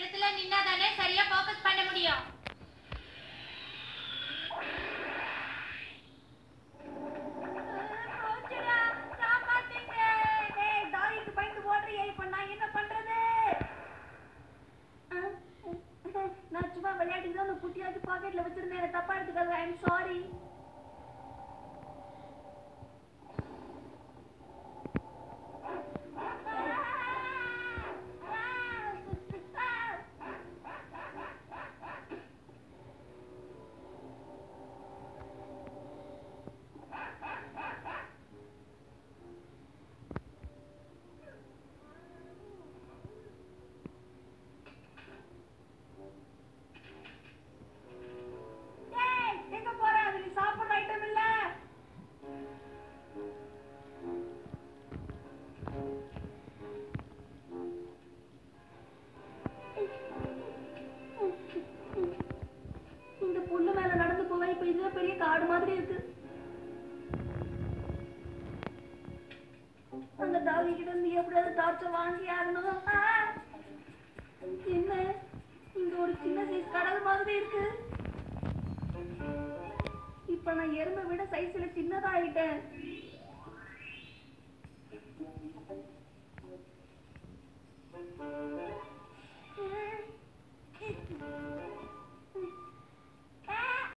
இடத்துல நின்னா தானே சரியா ஃபோக்கஸ் பண்ண முடியும் போச்சுடா, காப்பாத்துங்க. டேய், தாயிக்கு பயந்து ஓடுறியே, இப்ப நான் என்ன பண்றது? அஹ், நான் சும்மா விளையாட்டுக்கு தான் அந்த குட்டியாச்சு பாக்கெட்ல வச்சிருந்தேன் எனக்கு தப்பா எடுத்துக்காத ஐ எம் சாரி டேய், எங்க போற அது நீ சாப்பிடுற ஐட்டம் இல்ல இந்த புல்லு மேல நடந்து போக இப்ப இதுவே பெரிய காடு மாதிரி இருக்கு அந்த டாகி கிட்ட இருந்து எப்படியாவது டார்ச்சர் வாங்கி ஆகணும் ஆ! என்ன இங்க ஒரு சின்ன சைஸ் கடல் மாதிரி இருக்கு இப்ப நான் எறும்பை விட சைஸ்ல சின்னதாயிட்டேன்